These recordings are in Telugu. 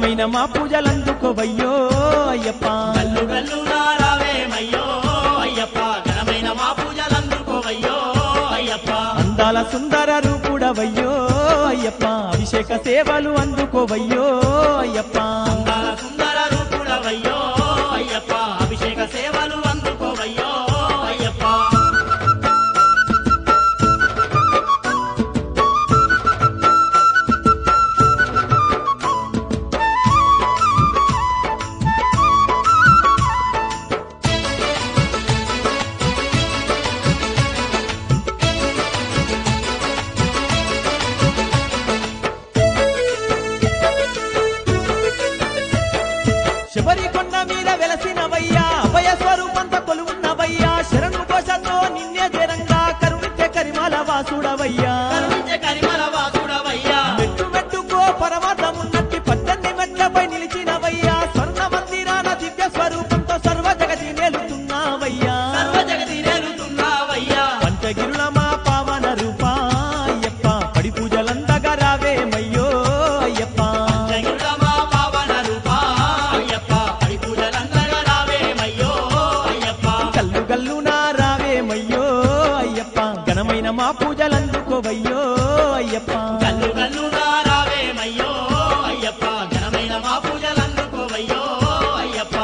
ఘనమైన మా పూజలందుకోవయ్యో అయ్యప్ప గల్లు గల్లు రావేమయ్యో అయ్యప్ప ఘనమైన మా పూజలందుకోవయ్యో అయ్యప్ప అందాల సుందర రూపుడవయ్యో అయ్యప్ప అభిషేక సేవలు అందుకోవయ్యో అయ్యప్ప అందాల సుందర రూపుడవయ్యో అయ్యప్ప అభిషేక సేవలు అందుకోవయ్యో అయ్యప్ప శబరి కొండ మీద వెలసినవయ్యా అభయ స్వరూపంత కొలువున్నవయ్యా శరణు కోశతో నిన్నే జరంగా కరుణించే కరిమల వాసుడవయ్యా కరుణించే కరిమల వాసుడవయ్యా మెట్టు మెట్టుకో పరమార్థమున్నట్టి పద్దెన్ని మెట్లపై నిలిచినవయ్యా స్వర్ణ మందిరాన దివ్య స్వరూపంతో సర్వ జగతి నేలుతున్నావయ్యా సర్వ జగతి నేలుతున్నావయ్యా పంచగిరుల మా పావన రూపా అయ్యప్ప పడి పూజలందగా రావేమయ్యో అయ్యప్ప జగిరుల మా పావన రూపా అయ్యప్ప పడి పూజలందరగా రావేమయ్యో అయ్యప్ప కల్లు గల్లు నా రావేమయ్యో అయ్యప్ప ఘనమైన మా పూజలందుకోవయ్యో అయ్యప్ప గల్లు గల్లు రావేమయ్యో అయ్యప్ప ఘనమైన మా పూజలందుకోవయ్యో అయ్యప్ప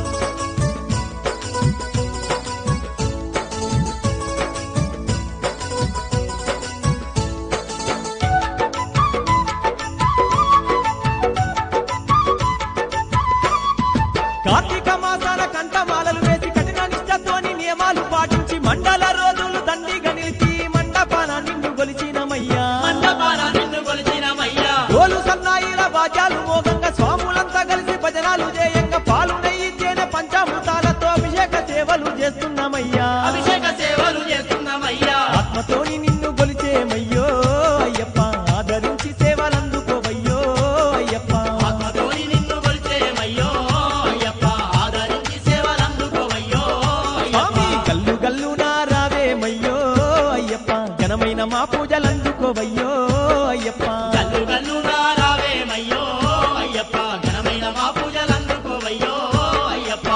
కార్తీక మాసాన కంఠమాలలు వేసి కఠిన నిష్టతోని నియమాలు పాటించి మండల రోజులు దండిగా నిలిచి మండపాన నిన్ను గొలిచినమయ్యా మండపాన నిన్ను కొలిచినమయ్యా డోలు సన్నాయిల వాద్యాలు మోగంగా స్వాములంతా కలిసి భజనాలు చేయంగా పాలు నెయ్యి తేనె పంచామృతాలతో అభిషేక సేవలు చేస్తున్నామయ్యా అభిషేక సేవలు చేస్తున్నామయ్యా ఆత్మతోని నిన్ను గొలిచేమయ్యో అయ్యప్ప ఆదరించి సేవలందుకోవయ్యో అయ్యప్ప ఆత్మతోని నిన్ను కొలిచేమయ్యో అయ్యప్ప ఆదరించి సేవలందుకోవయ్యో స్వామి అయ్యప్ప గల్లు గల్లు నా రావేమయ్యో అయ్యప్ప ఘనమైన మా పూజలందుకోవయ్యో అయ్యప్ప గల్లు గల్లు రావేమయ్యో అయ్యప్ప ఘనమైన మా పూజలందుకోవయ్యో అయ్యప్ప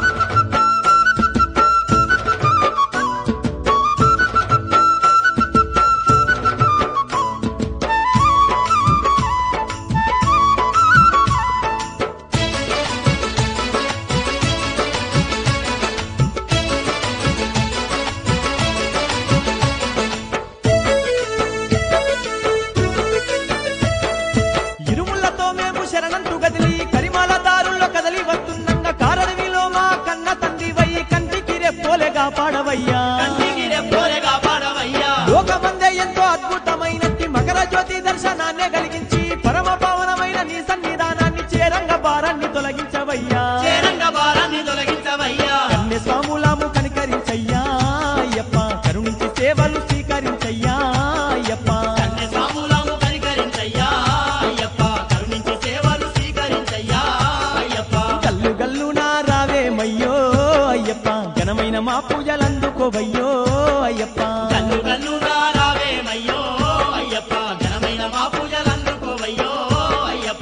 ఇరుములతో మేము శరణంతు గదిలి కరిమాల దారుల్లో కదలి వస్తుండగా కారడవిలో మా కన్న తండ్రివై కంటికి రెప్పోలెగా పాడవయ్యా కంటికి రెప్పోలెగా పాడవయ్యా లోకమందే ఎంతో అద్భుతమైనట్టి మకర జ్యోతి దర్శనాన్ని కలిగించి పరమ పావనమైన నీ సన్నిధానాన్ని చేరంగ భారాన్ని తొలగించవయ్యా చేరంగ భారాన్ని తొలగించవయ్యా కన్య స్వాములాము కనికరించయ్యా అయ్యప్ప కరుణించి సేవలు స్వీకరించయ్యా అయ్యప్ప కన్య స్వాములము కనికరించయ్యా అయ్యప్ప కరుణించి సేవలు స్వీకరించయ్యా అయ్యప్ప గల్లు గల్లు నా రావేమయ్యో అయ్యప్ప ఘనమైన మా పూజలందుకోవయ్యో అయ్యప్ప గల్లు గల్లు రావేమయ్యో అయ్యప్ప ఘనమైన మా పూజలందుకోవయ్యో అయ్యప్ప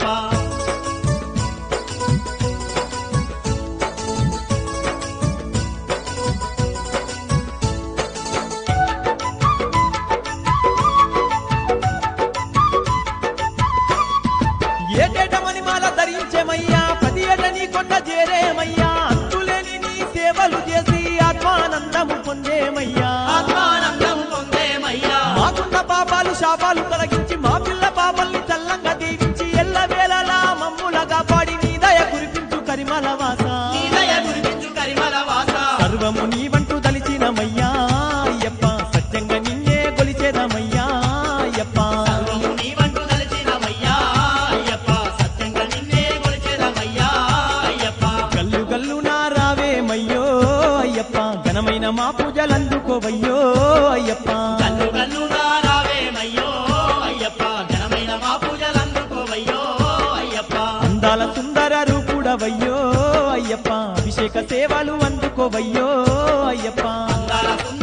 ఏటేటమని మాల ధరించేమయ్యా ప్రతి ఏట నీ కొండ చేరేమయ్యా అంతులేని నీ సేవలు చేసి ఆత్మానందము పొందేమయ్యా ఆత్మానందం పొందేమయ్యా మాకున్న పాపాలు శాపాలు తొలగించి మా పిల్ల పాపల్ని చల్లంగా దీవించి ఎల్ల వేళలా మమ్ములగా పాడి నీ దయ కురిపించు కరిమల వాస నీ దయ గురిపించు కరిమల వాస సర్వము నీ వంటూ తలిచినమయ్యా అయ్యప్ప సత్యంగా నిన్నే కొలిచేదమయ్యా అయ్యప్ప సర్వము నీ వంటు తలచినమయ్యా అయ్యప్ప సత్యంగా నిన్నే కొలిచేదమయ్యా అయ్యప్ప గల్లు గల్లు నా రావేమయ్యో అయ్యప్ప ఘనమైన మా పూజలందుకోవయ్యో అయ్యప్ప గల్లు గల్లు రావేమయ్యో అయ్యప్ప ఘనమైన మా పూజలందుకోవయ్యో అయ్యప్ప అందాల సుందర రూపుడవయ్యో అయ్యప్ప అభిషేక సేవలు అందుకోవయ్యో అయ్యప్ప అందాల సుందర